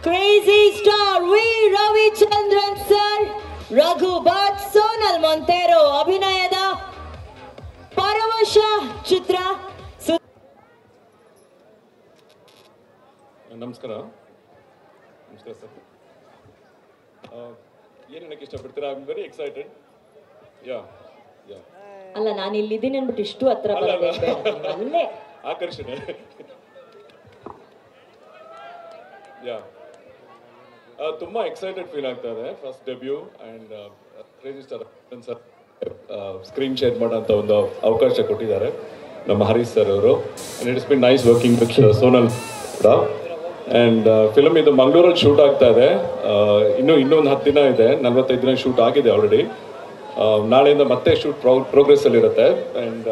Crazy star V Ravichandran sir Raghu Bhat Sonal Monteiro ಅಭಿನಯದ ಪರವಶ ಚಿತ್ರ ಸು- ನಮಸ್ಕಾರ ನಮಸ್ಕಾರ ಸರ್ ಏನು ಹೇಳಕ್ಕೆ ಇಷ್ಟಪಡ್ತೀರಾ I am very excited yeah yeah ಅಲ್ಲ ನಾನು ಇಲ್ಲಿದ್ದೀನಿ ಅಂದ್ಬಿಟ್ಟು ಇಷ್ಟು ಹತ್ರ ಅಲ್ಲ, ಬರೋದು ಅಲ್ಲ. ಬೇಡ. ನೀನು ಅಲ್ಲೇ ಆಕರ್ಷಣೆ ಯಾ ತುಂಬ ಎಕ್ಸೈಟೆಡ್ ಫೀಲ್ ಆಗ್ತಾ ಇದೆ first debut and crazy star sir screen share ಮಾಡೋಂಥ ಒಂದು ಅವಕಾಶ ಕೊಟ್ಟಿದ್ದಾರೆ ನಮ್ಮ ಹರೀಶ್ ಸರ್ ಅವರು and it's been nice working with Sonal ಕೂಡ ಆ್ಯಂಡ್ ಫಿಲಮ್ ಇದು ಮಂಗಳೂರಲ್ಲಿ ಶೂಟ್ ಆಗ್ತಾ ಇದೆ Uh, ಇನ್ನೂ ಇನ್ನೊಂದು ಹತ್ತು ದಿನ ಇದೆ ನಲ್ವತ್ತೈದು ದಿನ ಶೂಟ್ ಆಗಿದೆ ಆಲ್ರೆಡಿ ನಾಳೆಯಿಂದ ಮತ್ತೆ ಶೂಟ್ ಪ್ರೋಗ್ರೆಸ್ ಅಲ್ಲಿ ಇರುತ್ತೆ ಆ್ಯಂಡ್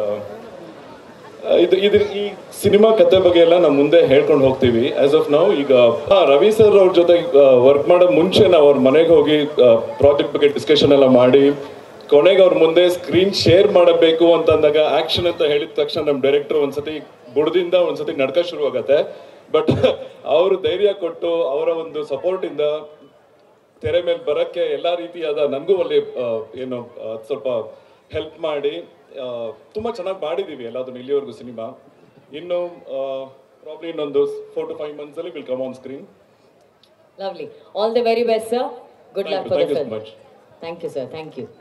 ಇದು ಇದು ಈ ಸಿನಿಮಾ ಕತೆ ಬಗ್ಗೆ ಎಲ್ಲ ನಾವು ಮುಂದೆ ಹೇಳ್ಕೊಂಡು ಹೋಗ್ತೀವಿ ಆಸ್ ಆಫ್ ನಾವು ಈಗ ಆ, ರವಿ ಸರ್ ಅವ್ರ ಜೊತೆ ವರ್ಕ್ ಮಾಡೋ ಮುಂಚೆ ನಾವು ಅವ್ರ ಮನೆಗೆ ಹೋಗಿ ಪ್ರಾಜೆಕ್ಟ್ ಬಗ್ಗೆ ಡಿಸ್ಕಷನ್ ಎಲ್ಲ ಮಾಡಿ ಕೊನೆಗೆ ಅವ್ರ ಮುಂದೆ ಸ್ಕ್ರೀನ್ ಶೇರ್ ಮಾಡಬೇಕು ಅಂತ ಅಂದಾಗ ಆಕ್ಷನ್ ಅಂತ ಹೇಳಿದ ತಕ್ಷಣ ನಮ್ಮ ಡೈರೆಕ್ಟರ್ ಒಂದ್ಸತಿ ಬುಡದಿಂದ ಒಂದ್ಸತಿ ನಡ್ಕ ಶುರು ಆಗತ್ತೆ ಬಟ್ ಅವರು ಧೈರ್ಯ ಕೊಟ್ಟು ಅವರ ಒಂದು ಸಪೋರ್ಟ್ ಇಂದ ತೆರೆ ಮೇಲೆ ಬರಕ್ಕೆ ಎಲ್ಲಾ ರೀತಿಯಾದ ನನಗೂ ಅಲ್ಲಿ ಆ, ಏನು ಆ, ಸ್ವಲ್ಪ ಹೆಲ್ಪ್ ಮಾಡಿ ಆ, ತುಂಬಾ ಚೆನ್ನಾಗಿ ಮಾಡಿದೀವಿ ಎಲ್ಲದನ್ನು ಇಲ್ಲಿವರೆಗೂ ಸಿನಿಮಾ ಇನ್ನು ಪ್ರಾಬ್ಲಿ ಇನ್ನೊಂದು ಫೋರ್ ಟು ಫೈವ್ ಮಂತ್ಸ್ ಅಲ್ಲಿ will come on screen lovely all the very best sir good luck for the thank you so film much thank you sir thank you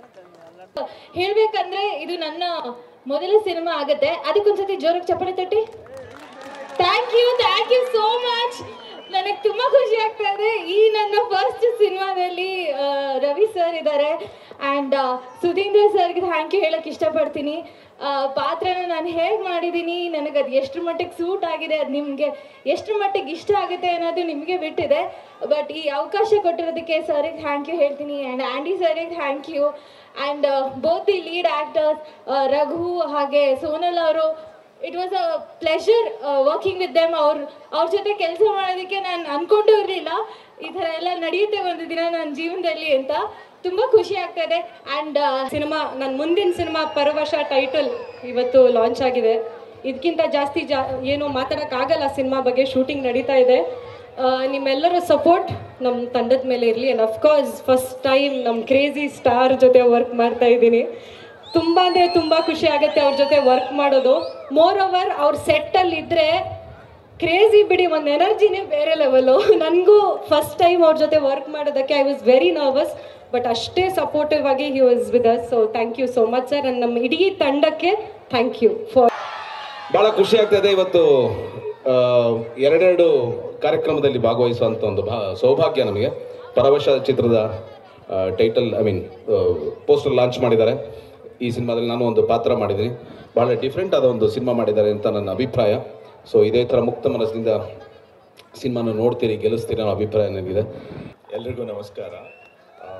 ಹೇಳ್ಬೇಕಂದ್ರೆ ಇದು ನನ್ನ ಮೊದಲ ಸಿನಿಮಾ ಆಗತ್ತೆ ಅದಕ್ಕೊಂದ್ಸತಿ ಜೋರಾಗಿ ಚಪ್ಪಾಳೆ ತಟ್ಟಿ thank you thank you so much ನನಗೆ ತುಂಬಾ ಖುಷಿ ಆಗ್ತಾ ಇದೆ ಈ ನನ್ನ ಫಸ್ಟ್ ಸಿನಿಮಾದಲ್ಲಿ ರವಿ ಸರ್ ಇದ್ದಾರೆ ಆ್ಯಂಡ್ ಸುಧೀಂದ್ರ ಸರ್ಗೆ ಥ್ಯಾಂಕ್ ಯು ಹೇಳಕ್ ಇಷ್ಟಪಡ್ತೀನಿ ಆ, ಪಾತ್ರನ ನಾನು ಹೇಗೆ ಮಾಡಿದ್ದೀನಿ ನನಗೆ ಅದು ಎಷ್ಟ್ರ ಮಟ್ಟಿಗೆ ಸೂಟ್ ಆಗಿದೆ ಅದು ನಿಮಗೆ ಎಷ್ಟ್ರ ಮಟ್ಟಿಗೆ ಇಷ್ಟ ಆಗುತ್ತೆ ಅನ್ನೋದು ನಿಮಗೆ ಬಿಟ್ಟಿದೆ ಬಟ್ ಈ ಅವಕಾಶ ಕೊಟ್ಟಿರೋದಕ್ಕೆ ಸರ್ಗೆ ಥ್ಯಾಂಕ್ ಯು ಹೇಳ್ತೀನಿ ಆ್ಯಂಡ್ ಆ್ಯಂಡಿ ಸರ್ಗೆ thank you and both the lead actors Raghu ಹಾಗೆ ಸೋನಲ್ ಅವರು it was a pleasure working with them ಅವ್ರ ಅವ್ರ ಜೊತೆ ಕೆಲಸ ಮಾಡೋದಕ್ಕೆ ನಾನು ಅನ್ಕೊಂಡು ಇರಲಿಲ್ಲ ಈ ಥರ ಎಲ್ಲ ನಡೆಯುತ್ತೆ ಒಂದು ದಿನ ನನ್ನ ಜೀವನದಲ್ಲಿ ಅಂತ ತುಂಬ ಖುಷಿ ಆಗ್ತಾ ಇದೆ ಆ್ಯಂಡ್ ಸಿನಿಮಾ ನನ್ನ ಮುಂದಿನ ಸಿನಿಮಾ ಪರವಶ ಟೈಟಲ್ ಇವತ್ತು ಲಾಂಚ್ ಆಗಿದೆ ಇದಕ್ಕಿಂತ ಜಾಸ್ತಿ ಜಾ ಏನು ಮಾತಾಡೋಕ್ಕಾಗಲ್ಲ ಸಿನಿಮಾ ಬಗ್ಗೆ ಶೂಟಿಂಗ್ ನಡೀತಾ ಇದೆ ಆ, ನಿಮ್ಮೆಲ್ಲರ ಸಪೋರ್ಟ್ ನಮ್ಮ ತಂಡದ ಮೇಲೆ ಇರಲಿ ಆ್ಯಂಡ್ ಅಫ್ಕೋರ್ಸ್ ಫಸ್ಟ್ ಟೈಮ್ ನಮ್ಮ ಕ್ರೇಜಿ ಸ್ಟಾರ್ ಜೊತೆ ವರ್ಕ್ ಮಾಡ್ತಾ ಇದ್ದೀನಿ ತುಂಬ ಅಂದರೆ ತುಂಬ ಖುಷಿ ಆಗುತ್ತೆ ಅವ್ರ ಜೊತೆ ವರ್ಕ್ ಮಾಡೋದು ಮೋರ್ ಓವರ್ ಅವ್ರ ಸೆಟ್ಟಲ್ಲಿ ಇದ್ದರೆ ಕ್ರೇಜಿ ಬಿಡಿ ಒಂದು ಎನರ್ಜಿನೇ ಬೇರೆ ಲೆವೆಲು ನನಗೂ ಫಸ್ಟ್ ಟೈಮ್ ಅವ್ರ ಜೊತೆ ವರ್ಕ್ ಮಾಡೋದಕ್ಕೆ I was very nervous but ಅಷ್ಟೇ ಸಪೋರ್ಟಿವ್ ಆಗಿ he was with us so thank you so much sir and ನಮ್ಮ ಇಡೀ ತಂಡಕ್ಕೆ ಥ್ಯಾಂಕ್ ಯು ಫಾರ್ ಬಹಳ ಖುಷಿ ಆಗ್ತದೆ ಇವತ್ತು ಆ, ಎರಡೆರಡು ಕಾರ್ಯಕ್ರಮದಲ್ಲಿ ಭಾಗವಹಿಸುವಂಥ ಒಂದು ಭಾ ಸೌಭಾಗ್ಯ ನಮಗೆ ಪರವಶ ಚಿತ್ರದ title I mean poster launch ಮಾಡಿದ್ದಾರೆ ಈ ಸಿನಿಮಾದಲ್ಲಿ ನಾನು ಒಂದು ಪಾತ್ರ ಮಾಡಿದ್ದೀನಿ ಬಹಳ ಡಿಫ್ರೆಂಟ್ ಆದ ಒಂದು ಸಿನಿಮಾ ಮಾಡಿದ್ದಾರೆ ಅಂತ ನನ್ನ ಅಭಿಪ್ರಾಯ ಸೊ ಇದೇ ಥರ ಮುಕ್ತ ಮನಸ್ಸಿನಿಂದ ಸಿನಿಮಾನ ನೋಡ್ತೀರಿ ಗೆಲ್ಲಿಸ್ತೀರಿ ಅನ್ನೋ ಅಭಿಪ್ರಾಯ ನನಗಿದೆ ಎಲ್ರಿಗೂ ನಮಸ್ಕಾರ ಆ,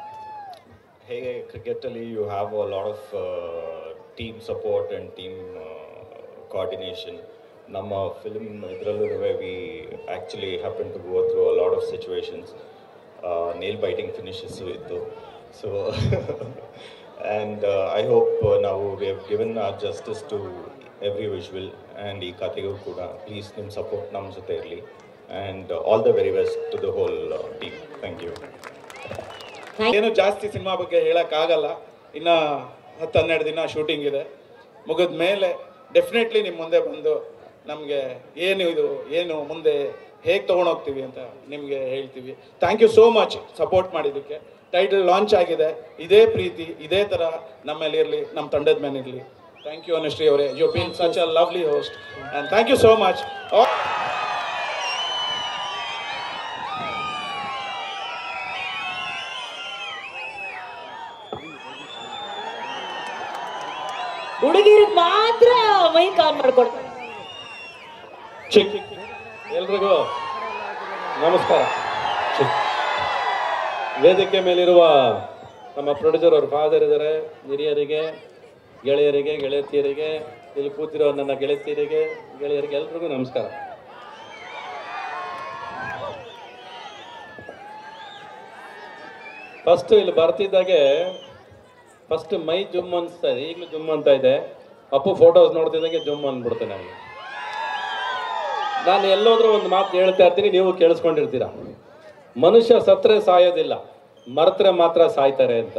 ಹೇಗೆ ಕ್ರಿಕೆಟಲ್ಲಿ you have a lot of team support and team coordination ನಮ್ಮ ಫಿಲ್ಮ್ ಇದರಲ್ಲೂ we actually happen to go through a lot of situations nail biting finishes ಇತ್ತು ಸೊ ಆ್ಯಂಡ್ ಐ ಹೋಪ್ ನಾವು we have given our justice to every visual and ಈ ಕಥೆಗೂ ಕೂಡ please ನಿಮ್ಮ support ನಮ್ಮ ಜೊತೆ ಇರಲಿ and all the very best to the whole team thank you ಏನು ಜಾಸ್ತಿ ಸಿನಿಮಾ ಬಗ್ಗೆ ಹೇಳೋಕ್ಕಾಗಲ್ಲ ಇನ್ನು ಹತ್ತು ಹನ್ನೆರಡು ದಿನ ಶೂಟಿಂಗ್ ಇದೆ ಮುಗಿದ ಮೇಲೆ ಡೆಫಿನೆಟ್ಲಿ ನಿಮ್ಮ ಮುಂದೆ ಬಂದು ನಮಗೆ ಏನು ಇದು ಏನು ಮುಂದೆ ಹೇಗೆ ತೊಗೊಂಡೋಗ್ತೀವಿ ಅಂತ ನಿಮಗೆ ಹೇಳ್ತೀವಿ thank you so much support ಮಾಡಿದ್ದಕ್ಕೆ ಟೈಟಲ್ ಲಾಂಚ್ ಆಗಿದೆ ಇದೇ ಪ್ರೀತಿ ಇದೇ ಥರ ನಮ್ಮಲ್ಲಿ ಇರಲಿ ನಮ್ಮ ತಂಡದ ಮೇಲೆ ಇರಲಿ ಥ್ಯಾಂಕ್ ಯು ಅನುಶ್ರೀ ಅವರೇ you been such a lovely host and thank you so much ಹುಡುಗಿರಿಗೆ ಮಾತ್ರ ಮೈಕ್ ಆನ್ ಮಾಡ್ಕೊಡ್ತಾರೆ ಚಿಕ್ ಎಲ್ರಿಗೂ ನಮಸ್ಕಾರ ವೇದಿಕೆ ಮೇಲಿರುವ ನಮ್ಮ ಪ್ರೊಡ್ಯೂಸರ್ ಅವ್ರ ಫಾದರ್ ಇದ್ದಾರೆ ಹಿರಿಯರಿಗೆ ಗೆಳೆಯರಿಗೆ ಗೆಳತಿಯರಿಗೆ ಇಲ್ಲಿ ಕೂತಿರೋ ನನ್ನ ಗೆಳತಿಯರಿಗೆ ಗೆಳೆಯರಿಗೆ ಎಲ್ರಿಗೂ ನಮಸ್ಕಾರ ಫಸ್ಟ್ ಇಲ್ಲಿ ಬರ್ತಿದ್ದಾಗೆ ಫಸ್ಟ್ ಮೈ ಜುಮ್ ಅನ್ಸ್ತಾ ಇದೆ ಈಗಲೂ ಜುಮ್ ಅಂತ ಇದೆ ಅಪ್ಪು ಫೋಟೋಸ್ ನೋಡ್ತಿದ್ದಂಗೆ ಜುಮ್ ಅಂದ್ಬಿಡುತ್ತೆ ನನಗೆ ನಾನು ಎಲ್ಲೋದ್ರೂ ಒಂದು ಮಾತು ಹೇಳ್ತಾ ಇರ್ತೀನಿ ನೀವು ಕೇಳಿಸ್ಕೊಂಡಿರ್ತೀರ ಮನುಷ್ಯ ಸತ್ರೆ ಸಾಯೋದಿಲ್ಲ ಮರೆತ್ರೆ ಮಾತ್ರ ಸಾಯ್ತಾರೆ ಅಂತ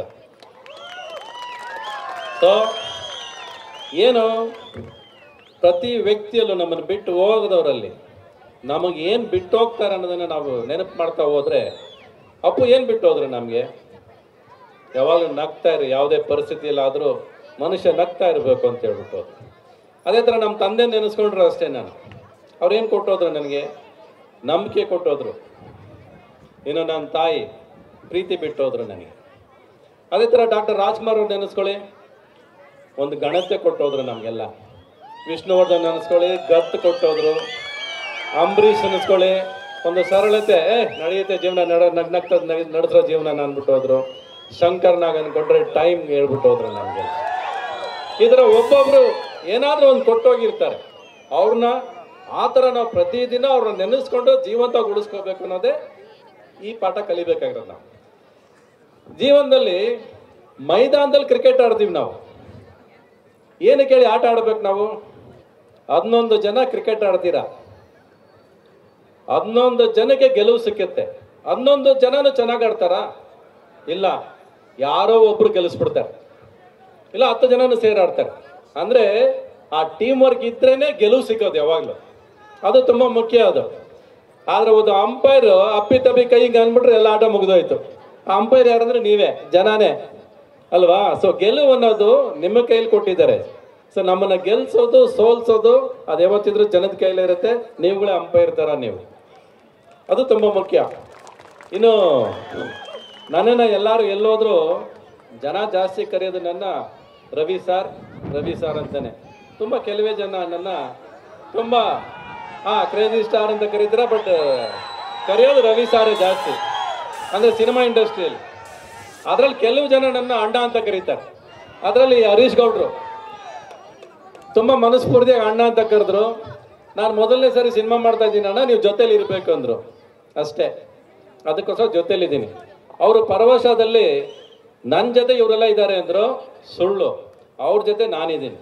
ಸೊ ಏನು ಪ್ರತಿ ವ್ಯಕ್ತಿಯಲ್ಲೂ ನಮ್ಮನ್ನು ಬಿಟ್ಟು ಹೋಗದವರಲ್ಲಿ ನಮಗೆ ಏನು ಬಿಟ್ಟು ಹೋಗ್ತಾರೆ ಅನ್ನೋದನ್ನು ನಾವು ನೆನಪು ಮಾಡ್ತಾ ಹೋದ್ರೆ ಅಪ್ಪು ಏನು ಬಿಟ್ಟು ಹೋದ್ರು ನಮಗೆ ಯಾವಾಗಲೂ ನಗ್ತಾ ಇರಿ ಯಾವುದೇ ಪರಿಸ್ಥಿತಿಯಲ್ಲಾದರೂ ಮನುಷ್ಯ ನಗ್ತಾ ಇರಬೇಕು ಅಂತ ಹೇಳ್ಬಿಟ್ಟು ಅದೇ ಥರ ನಮ್ಮ ತಂದೆ ನೆನೆಸ್ಕೊಂಡ್ರು ಅಷ್ಟೇ ನಾನು ಅವ್ರೇನು ಕೊಟ್ಟೋದ್ರು ನನಗೆ ನಂಬಿಕೆ ಕೊಟ್ಟೋದ್ರು ಇನ್ನು ನನ್ನ ತಾಯಿ ಪ್ರೀತಿ ಬಿಟ್ಟೋದ್ರು ನನಗೆ ಅದೇ ಥರ ಡಾಕ್ಟರ್ ರಾಜ್ಕುಮಾರ್ ಅವ್ರು ನೆನೆಸ್ಕೊಳ್ಳಿ ಒಂದು ಗಣತೆ ಕೊಟ್ಟೋದ್ರು ನಮಗೆಲ್ಲ ವಿಷ್ಣುವರ್ಧನ್ ನೆನೆಸ್ಕೊಳ್ಳಿ ಗತ್ತು ಕೊಟ್ಟೋದ್ರು ಅಂಬರೀಷ್ ನೆನೆಸ್ಕೊಳ್ಳಿ ಒಂದು ಸರಳತೆ ಏ ನಡೆಯುತ್ತೆ ಜೀವನ ನಡ ನಗ್ ನಗ್ತದ ನಡೆಸೋ ಜೀವನ ಅಂದ್ಬಿಟ್ಟು ಹೋದ್ರು ಶಂಕರ್ನಾಗ ಅನ್ಕೊಂಡ್ರೆ ಟೈಮ್ ಹೇಳ್ಬಿಟ್ಟು ಹೋದ್ರು ನಮಗೆ ಈ ಥರ ಒಬ್ಬೊಬ್ರು ಏನಾದರೂ ಒಂದು ಕೊಟ್ಟೋಗಿರ್ತಾರೆ ಅವ್ರನ್ನ ಆ ಥರ ನಾವು ಪ್ರತಿದಿನ ಅವ್ರನ್ನ ನೆನೆಸ್ಕೊಂಡು ಜೀವಂತವಾಗಿ ಉಳಿಸ್ಕೋಬೇಕು ಅನ್ನೋದೇ ಈ ಪಾಠ ಕಲಿಬೇಕಾಗಿರೋದು ನಾವು ಜೀವನದಲ್ಲಿ ಮೈದಾನದಲ್ಲಿ ಕ್ರಿಕೆಟ್ ಆಡ್ತೀವಿ ನಾವು ಏನಕ್ಕೆ ಹೇಳಿ ಆಟ ಆಡ್ಬೇಕು ನಾವು ಹನ್ನೊಂದು ಜನ ಕ್ರಿಕೆಟ್ ಆಡ್ತೀರಾ ಹನ್ನೊಂದು ಜನಕ್ಕೆ ಗೆಲುವು ಸಿಕ್ಕುತ್ತೆ ಹನ್ನೊಂದು ಜನನು ಚೆನ್ನಾಗಿ ಆಡ್ತಾರಾ ಇಲ್ಲ ಯಾರೋ ಒಬ್ರು ಗೆಲ್ಲಿಸ್ಬಿಡ್ತಾರೆ ಇಲ್ಲ ಹತ್ತು ಜನನು ಸೇರಾಡ್ತಾರೆ ಅಂದ್ರೆ ಆ ಟೀಮ್ ವರ್ಕ್ ಇದ್ರೇನೆ ಗೆಲುವು ಸಿಗೋದು ಯಾವಾಗಲೂ ಅದು ತುಂಬಾ ಮುಖ್ಯ ಅದು ಆದ್ರೆ ಒಂದು ಅಂಪೈರ್ ಅಪ್ಪಿ ತಪ್ಪಿ ಕೈಗೆ ಅಂದ್ಬಿಟ್ರೆ ಎಲ್ಲ ಆಟ ಮುಗಿದೋಯ್ತು ಆ ಅಂಪೈರ್ ಯಾರಂದ್ರೆ ನೀವೇ ಜನಾನೇ ಅಲ್ವಾ ಸೊ ಗೆಲುವು ಅನ್ನೋದು ನಿಮ್ಮ ಕೈಲಿ ಕೊಟ್ಟಿದ್ದಾರೆ ಸೊ ನಮ್ಮನ್ನ ಗೆಲ್ಸೋದು ಸೋಲ್ಸೋದು ಅದು ಯಾವತ್ತಿದ್ರು ಜನದ ಕೈಲೇ ಇರುತ್ತೆ ನೀವುಗಳೇ ಅಂಪೈರ್ ತರ ನೀವು ಅದು ತುಂಬಾ ಮುಖ್ಯ ಇನ್ನು ನನ್ನನ್ನು ಎಲ್ಲರೂ ಎಲ್ಲೋದ್ರು ಜನ ಜಾಸ್ತಿ ಕರೆಯೋದು ನನ್ನ ರವಿ ಸಾರ್ ರವಿ ಸಾರ್ ಅಂತಾನೆ ತುಂಬ ಕೆಲವೇ ಜನ ನನ್ನ ತುಂಬ ಹಾಂ ಕ್ರೇಜಿ ಸ್ಟಾರ್ ಅಂತ ಕರೀತೀರ ಬಟ್ ಕರೆಯೋದು ರವಿ ಸಾರೇ ಜಾಸ್ತಿ ಅಂದರೆ ಸಿನಿಮಾ ಇಂಡಸ್ಟ್ರಿಯಲ್ಲಿ ಅದರಲ್ಲಿ ಕೆಲವು ಜನ ನನ್ನ ಅಣ್ಣ ಅಂತ ಕರೀತಾರೆ ಅದರಲ್ಲಿ ಹರೀಶ್ ಗೌಡ್ರು ತುಂಬ ಮನಸ್ಫೂರ್ತಿಯಾಗಿ ಅಣ್ಣ ಅಂತ ಕರೆದ್ರು ನಾನು ಮೊದಲನೇ ಸರಿ ಸಿನಿಮಾ ಮಾಡ್ತಾ ಇದ್ದೀನಿ ಅಣ್ಣ ನೀವು ಜೊತೆಲಿ ಇರಬೇಕು ಅಂದರು ಅಷ್ಟೇ ಅದಕ್ಕೋಸ್ಕರ ಜೊತೆಲಿದ್ದೀನಿ ಅವರು ಪರವಶದಲ್ಲಿ ನನ್ನ ಜೊತೆ ಇವರೆಲ್ಲ ಇದ್ದಾರೆ ಅಂದ್ರು ಸುಳ್ಳು ಅವ್ರ ಜೊತೆ ನಾನಿದ್ದೀನಿ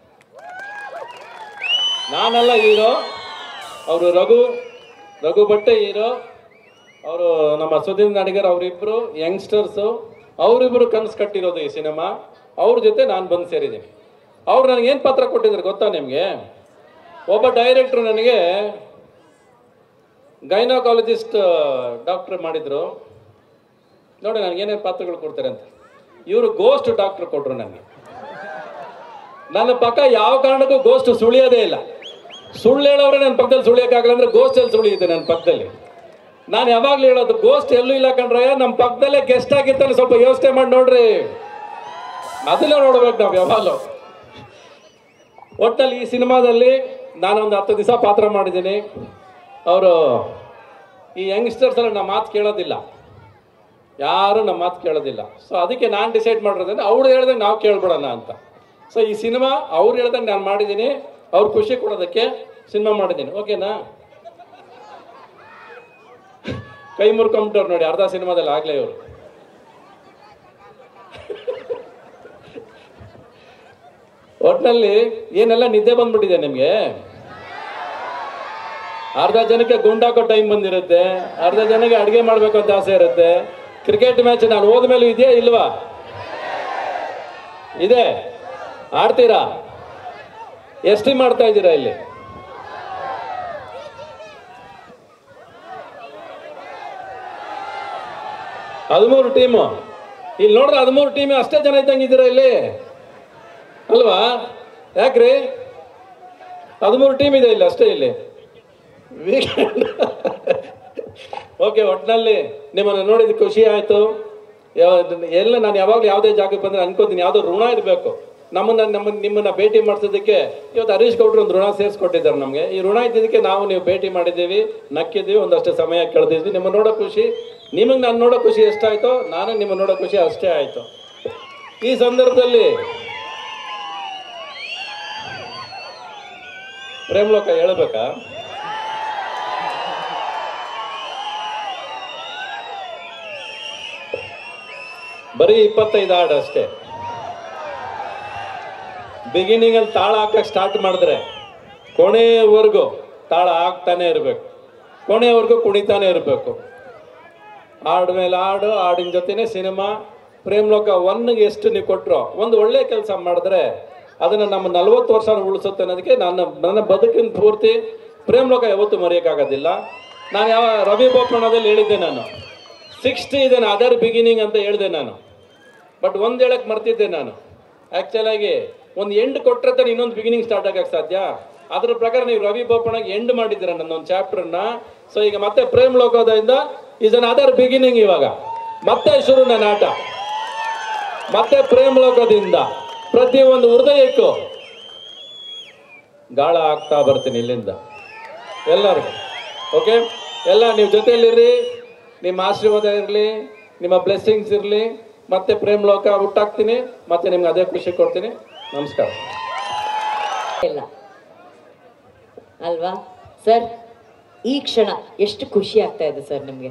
ನಾನಲ್ಲ ಹೀರೋ ಅವರು ರಘು ರಘು ಭಟ್ಟೆ ಹೀರೋ ಅವರು ನಮ್ಮ ಸುದೀಪ್ ನಡಿಗರ್ ಅವರಿಬ್ಬರು ಯಂಗ್ಸ್ಟರ್ಸು ಅವರಿಬ್ಬರು ಕನಸು ಕಟ್ಟಿರೋದು ಈ ಸಿನಿಮಾ ಅವ್ರ ಜೊತೆ ನಾನು ಬಂದು ಸೇರಿದ್ದೀನಿ ಅವ್ರು ನನಗೆ ಏನು ಪತ್ರ ಕೊಟ್ಟಿದ್ದಾರೆ ಗೊತ್ತಾ ನಿಮಗೆ ಒಬ್ಬ ಡೈರೆಕ್ಟ್ರು ನನಗೆ ಗೈನಕಾಲಜಿಸ್ಟ್ ಡಾಕ್ಟರ್ ಮಾಡಿದ್ರು ನೋಡಿ ನನಗೆ ಏನೇನು ಪಾತ್ರಗಳು ಕೊಡ್ತಾರೆ ಅಂತ ಇವರು ಗೋಸ್ಟ್ ಡಾಕ್ಟರ್ ಕೊಟ್ರು ನನಗೆ ನನ್ನ ಪಕ್ಕ ಯಾವ ಕಾರಣಕ್ಕೂ ಗೋಸ್ಟ್ ಸುಳಿಯೋದೇ ಇಲ್ಲ ಸುಳ್ಳು ಹೇಳೋರೆ ನನ್ನ ಪಕ್ಕದಲ್ಲಿ ಸುಳಿಯೋಕ್ಕಾಗಲ್ಲ ಅಂದ್ರೆ ಗೋಸ್ಟ್ ಎಲ್ಲಿ ಸುಳಿಯುತ್ತೆ ನನ್ನ ಪಕ್ಕದಲ್ಲಿ ನಾನು ಯಾವಾಗ್ಲೂ ಹೇಳೋದು ಗೋಸ್ಟ್ ಎಲ್ಲೂ ಇಲ್ಲ ಕಣ್ರೆ ನಮ್ಮ ಪಕ್ಕದಲ್ಲೇ ಗೆಸ್ಟ್ ಆಗಿರ್ತಾನೆ ಸ್ವಲ್ಪ ಯೋಚನೆ ಮಾಡಿ ನೋಡ್ರಿ ಅದನ್ನ ನೋಡ್ಬೇಕು ನಾವು ಯಾವಾಗಲೂ ಒಟ್ಟಲ್ಲಿ ಈ ಸಿನಿಮಾದಲ್ಲಿ ನಾನೊಂದು ಹತ್ತು ದಿವಸ ಪಾತ್ರ ಮಾಡಿದ್ದೀನಿ ಅವರು ಈ ಯಂಗ್ಸ್ಟರ್ಸ್ ಎಲ್ಲ ನಮ್ಮ ಮಾತು ಕೇಳೋದಿಲ್ಲ ಯಾರು ನಮ್ಮ ಮಾತು ಕೇಳೋದಿಲ್ಲ ಸೊ ಅದಕ್ಕೆ ನಾನು ಡಿಸೈಡ್ ಮಾಡಿರೋದಂದ್ರೆ ಅವ್ರು ಹೇಳ್ದಂಗೆ ನಾವು ಕೇಳ್ಬಿಡೋಣ ಅಂತ ಸೊ ಈ ಸಿನಿಮಾ ಅವ್ರು ಹೇಳ್ದಂಗೆ ನಾನು ಮಾಡಿದ್ದೀನಿ ಅವ್ರು ಖುಷಿ ಕೊಡೋದಕ್ಕೆ ಸಿನಿಮಾ ಮಾಡಿದ್ದೀನಿ ಓಕೆನಾ ಕೈ ಮುರ್ಕೊಂಬಿಟ್ಟವ್ರು ನೋಡಿ ಅರ್ಧ ಸಿನಿಮಾದಲ್ಲಿ ಆಗ್ಲೇ ಇವರು ಒಟ್ನಲ್ಲಿ ಏನೆಲ್ಲ ನಿದ್ದೆ ಬಂದ್ಬಿಟ್ಟಿದೆ ನಿಮಗೆ ಅರ್ಧ ಜನಕ್ಕೆ ಗುಂಡಾಕೋ ಟೈಮ್ ಬಂದಿರುತ್ತೆ ಅರ್ಧ ಜನಕ್ಕೆ ಅಡುಗೆ ಮಾಡಬೇಕು ಅಂತ ಆಸೆ ಇರುತ್ತೆ ಕ್ರಿಕೆಟ್ ಮ್ಯಾಚ್ ನಾನು ಹೋದ್ಮೇಲೂ ಇದೆಯಾ ಇಲ್ವಾ ಇದೆ ಆಡ್ತೀರಾ ಎಷ್ಟು ಮಾಡ್ತಾ ಇದ್ದೀರಾ ಇಲ್ಲಿ ಹದಿಮೂರು ಟೀಮು ಇಲ್ಲಿ ನೋಡ್ರೆ ಹದಿಮೂರು ಟೀಮ್ ಅಷ್ಟೇ ಜನ ಇದ್ದಂಗಿದ್ದೀರಾ ಇಲ್ಲಿ ಅಲ್ವಾ ಯಾಕ್ರಿ ಹದಿಮೂರು ಟೀಮ್ ಇದೆ ಇಲ್ಲಿ ಅಷ್ಟೇ ಇಲ್ಲಿ ವೀಕೆಂಡ್ ಓಕೆ ಒಟ್ಟಿನಲ್ಲಿ ನಿಮ್ಮನ್ನು ನೋಡಿದ ಖುಷಿ ಆಯಿತು ಎಲ್ಲ ನಾನು ಯಾವಾಗಲೂ ಯಾವುದೇ ಜಾಗಕ್ಕೆ ಬಂದರೆ ಅನ್ಕೋತೀನಿ ಯಾವುದೋ ಋಣ ಇರಬೇಕು ನಮ್ಮನ್ನ ನಮ್ಮ ನಿಮ್ಮನ್ನ ಭೇಟಿ ಮಾಡಿಸೋದಕ್ಕೆ ಇವತ್ತು ಹರೀಶ್ ಗೌಡ್ರು ಒಂದು ಋಣ ಸೇರಿಸ್ಕೊಟ್ಟಿದ್ದಾರೆ ನಮಗೆ ಈ ಋಣ ಇದ್ದಿದ್ದಕ್ಕೆ ನಾವು ನೀವು ಭೇಟಿ ಮಾಡಿದ್ದೀವಿ ನಕ್ಕಿದ್ದೀವಿ ಒಂದಷ್ಟು ಸಮಯ ಕಳೆದಿದ್ವಿ ನಿಮ್ಮ ನೋಡೋ ಖುಷಿ ನಿಮಗೆ ನಾನು ನೋಡೋ ಖುಷಿ ಎಷ್ಟಾಯ್ತೋ ನಾನು ನಿಮ್ಮ ನೋಡೋ ಖುಷಿ ಅಷ್ಟೇ ಆಯಿತು ಈ ಸಂದರ್ಭದಲ್ಲಿ ಪ್ರೇಮ್ಲೋಕ ಹೇಳ್ಬೇಕಾ ಬರೀ ಇಪ್ಪತ್ತೈದು ಹಾಡು ಅಷ್ಟೇ ಬಿಗಿನಿಂಗ್ ಅಲ್ಲಿ ತಾಳ ಹಾಕಕ್ ಸ್ಟಾರ್ಟ್ ಮಾಡಿದ್ರೆ ಕೊನೆಯವರೆಗೂ ತಾಳ ಆಗ್ತಾನೆ ಇರಬೇಕು ಕೊನೆಯವರೆಗೂ ಕುಣಿತಾನೆ ಇರಬೇಕು ಹಾಡು ಮೇಲೆ ಹಾಡು ಹಾಡಿನ ಜೊತೆನೆ ಸಿನಿಮಾ ಪ್ರೇಮ್ಲೋಕ ಒನ್ಗೆ ಎಷ್ಟು ನೀವು ಕೊಟ್ಟರು ಒಂದು ಒಳ್ಳೆ ಕೆಲಸ ಮಾಡಿದ್ರೆ ಅದನ್ನು ನಮ್ಮ ನಲ್ವತ್ತು ವರ್ಷ ಉಳಿಸುತ್ತೆ ಅನ್ನೋದಕ್ಕೆ ನನ್ನ ನನ್ನ ಬದುಕಿನ ಪೂರ್ತಿ ಪ್ರೇಮ್ಲೋಕ ಯಾವತ್ತೂ ಮರೆಯೋಕ್ಕಾಗೋದಿಲ್ಲ ನಾನು ಯಾವ ರವಿ ಬೋಪಣ್ಣದಲ್ಲಿ ಹೇಳಿದ್ದೆ ನಾನು ಸಿಕ್ಸ್ಟಿ ಇದೇನು ಅದರ್ ಬಿಗಿನಿಂಗ್ ಅಂತ ಹೇಳಿದೆ ನಾನು ಬಟ್ ಒಂದು ಹೇಳಕ್ಕೆ ಮರ್ತಿದ್ದೆ ನಾನು ಆ್ಯಕ್ಚುಲಾಗಿ ಒಂದು ಎಂಡ್ ಕೊಟ್ಟರೆ ತಾನೆ ಇನ್ನೊಂದು ಬಿಗಿನಿಂಗ್ ಸ್ಟಾರ್ಟ್ ಆಗಕ್ಕೆ ಸಾಧ್ಯ ಅದ್ರ ಪ್ರಕಾರ ನೀವು ರವಿ ಬೋಪಣ್ಣಗೆ ಎಂಡ್ ಮಾಡಿದ್ದೀರ ನನ್ನ ಒಂದು ಚಾಪ್ಟರ್ನ ಸೊ ಈಗ ಮತ್ತೆ ಪ್ರೇಮ್ ಲೋಕದಿಂದ ಈಸ್ ಅನ್ ಅದರ್ ಬಿಗಿನಿಂಗ್ ಇವಾಗ ಮತ್ತೆ ಶುರು ನನ್ನ ಆಟ ಮತ್ತೆ ಪ್ರೇಮ್ ಲೋಕದಿಂದ ಪ್ರತಿ ಒಂದು ಹೃದಯಕ್ಕೂ ಗಾಳ ಆಗ್ತಾ ಬರ್ತೀನಿ ಇಲ್ಲಿಂದ ಎಲ್ಲರಿಗೂ ಓಕೆ ಎಲ್ಲ ನೀವು ಜೊತೆಯಲ್ಲಿರ್ರಿ ನಿಮ್ಮ ಆಶೀರ್ವಾದ ಇರಲಿ ನಿಮ್ಮ ಬ್ಲೆಸ್ಸಿಂಗ್ಸ್ ಇರಲಿ ಮತ್ತೆ ಪ್ರೇಮ್ ಲೋಕ ಹುಟ್ಟಾಕ್ತೀನಿ ಮತ್ತೆ ನಿಮ್ಗೆ ಅದೇ ಖುಷಿ ಕೊಡ್ತೀನಿ ನಮಸ್ಕಾರ ಇಲ್ಲ ಅಲ್ವಾ ಸರ್ ಈ ಕ್ಷಣ ಎಷ್ಟು ಖುಷಿ ಆಗ್ತಾ ಇದೆ ಸರ್ ನಿಮ್ಗೆ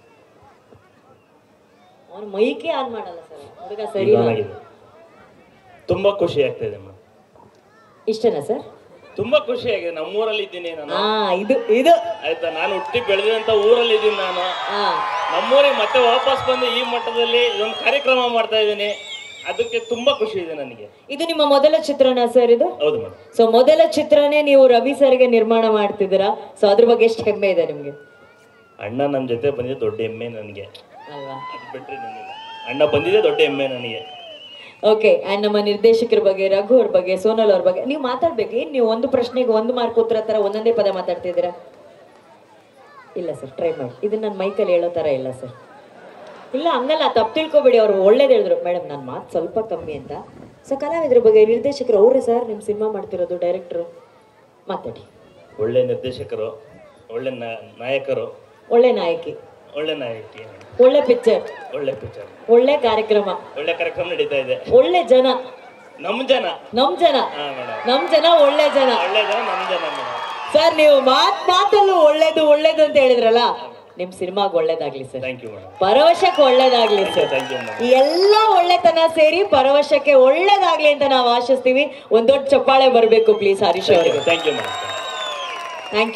ಅವನು ಮೈಕೆ ಆನ್ ಮಾಡಲ್ಲ ಸರ್ ಹುಡುಗ ಸರಿ ಇಲ್ಲ. ತುಂಬಾ ಖುಷಿ ಆಗ್ತಾ ಇದೆ ಮೇಡಮ್ ಇಷ್ಟನಾ ಸರ್ ತುಂಬಾ ಖುಷಿ ಆಗಿದೆ ನಮ್ಮೂರಲ್ಲಿ ಇದ್ದೀನಿ ನಾನು ಹಾ ಇದು ಇದು ಆಯ್ತಾ ನಾನು ಹುಟ್ಟಿ ಬೆಳೆದಂತ ಊರಲ್ಲಿ ಇದ್ದೀನಿ ನಾನು ಹಾ ನಮ್ಮೂರಿಗೆ ಮತ್ತೆ ವಾಪಸ್ ಬಂದು ಈ ಮಟ್ಟದಲ್ಲಿ ಇದೊಂದು ಕಾರ್ಯಕ್ರಮ ಮಾಡ್ತಾ ಇದ್ದೀನಿ ಅದಕ್ಕೆ ತುಂಬಾ ಖುಷಿ ಇದೆ ನನಗೆ ಇದು ನಿಮ್ಮ ಮೊದಲ ಚಿತ್ರಣ ಸರ್ ಇದು ಹೌದು ಮೇಡಮ್ ಸೊ ಮೊದಲ ಚಿತ್ರನೇ ನೀವು ರವಿ ಸರ್ಗೆ ನಿರ್ಮಾಣ ಮಾಡ್ತಿದ್ದೀರಾ ಸೊ ಅದ್ರ ಬಗ್ಗೆ ಎಷ್ಟು ಹೆಮ್ಮೆ ಇದೆ ನಿಮ್ಗೆ ಅಣ್ಣ ನನ್ನ ಜೊತೆ ಬಂದಿದ್ದು ದೊಡ್ಡ ಹೆಮ್ಮೆ ನನಗೆ ಅಲ್ವಾ ಅದು ಬಿಟ್ಟರೆ ನನಗೆ ಅಣ್ಣ ಬಂದಿದೆ ದೊಡ್ಡ ಹೆಮ್ಮೆ ನನಗೆ ಓಕೆ ಅಂಡ್ ನಮ್ಮ ನಿರ್ದೇಶಕರ ಬಗ್ಗೆ ರಘು ಅವ್ರ ಬಗ್ಗೆ ಸೋನಲ್ ಅವ್ರ ಬಗ್ಗೆ ನೀವು ಮಾತಾಡ್ಬೇಕು ಏನ್ ನೀವು ಒಂದು ಪ್ರಶ್ನೆಗೆ ಒಂದು ಮಾರ್ಕ್ ಉತ್ತರ ತರ ಒಂದೊಂದೇ ಪದ ಮಾತಾಡ್ತಿದ್ದೀರಾ ಇಲ್ಲ ಸರ್ ಟ್ರೈ ಮಾಡಿ ಇದನ್ನ ನನ್ನ ಮೈಕಲ್ಲಿ ಹೇಳೋ ತರ ಇಲ್ಲ ಸರ್ ಇಲ್ಲ ಹಂಗಲ್ಲ ತಪ್ಪು ತಿಳ್ಕೊಬೇಡಿ ಅವ್ರು ಒಳ್ಳೇದು ಹೇಳಿದ್ರು ಮೇಡಮ್ ನನ್ನ ಮಾತು ಸ್ವಲ್ಪ ಕಮ್ಮಿ ಅಂತ ಸೊ ಕಲಾವಿದ್ರ ಬಗ್ಗೆ ನಿರ್ದೇಶಕರು ಅವರೇ ಸರ್ ನಿಮ್ಮ ಸಿನಿಮಾ ಮಾಡ್ತಿರೋದು ಡೈರೆಕ್ಟ್ರು ಮಾತಾಡಿ ಒಳ್ಳೆ ನಿರ್ದೇಶಕರು ಒಳ್ಳೆ ನಾ- ನಾಯಕರು ಒಳ್ಳೆ ನಾಯಕಿ ಒಳ್ಳೆ ನಾಯಕಿ ಒಳ್ಳೆ ಪಿಕ್ಚರ್ ಒಳ್ಳೆ ಪಿಕ್ಚರ್ ಒಳ್ಳೆ ಕಾರ್ಯಕ್ರಮ ಒಳ್ಳೆ ಕಾರ್ಯಕ್ರಮ ನಡೀತಾ ಇದೆ ಒಳ್ಳೆ ಜನ ನಮ್ಮ ಜನ ನಮ್ ಜನ ಹಾ ಮೇಡಮ್ ನಮ್ ಜನ ಒಳ್ಳೆ ಜನ ಒಳ್ಳೆ ಜನ ನಮ್ಮ ಜನ ಮೇಡಮ್ ಸರ್ ನೀವು ಮಾತ್ ಮಾತಲ್ಲೂ ಒಳ್ಳೇದು ಒಳ್ಳೇದು ಅಂತ ಹೇಳಿದ್ರಲ್ಲ ನಿಮ್ ಸಿನಿಮಾಗ್ ಒಳ್ಳೇದಾಗ್ಲಿ ಸರ್ ಥ್ಯಾಂಕ್ ಯು ಮೇಡಮ್ ಪರವಶಕ್ಕೆ ಒಳ್ಳೇದಾಗ್ಲಿ ಸರ್ ಥ್ಯಾಂಕ್ ಯು ಮೇಡಮ್ ಈ ಎಲ್ಲ ಒಳ್ಳೆತನ ಸೇರಿ ಪರವಶಕ್ಕೆ ಒಳ್ಳೇದಾಗ್ಲಿ ಅಂತ ನಾವು ಆಶಿಸ್ತೀವಿ ಒಂದ್ ದೊಡ್ಡ ಚಪ್ಪಾಳೆ ಬರ್ಬೇಕು ಪ್ಲೀಸ್ ಹರೀಶ್ ಅವರಿಗೆ ಥ್ಯಾಂಕ್ ಯು ಮೇಡಮ್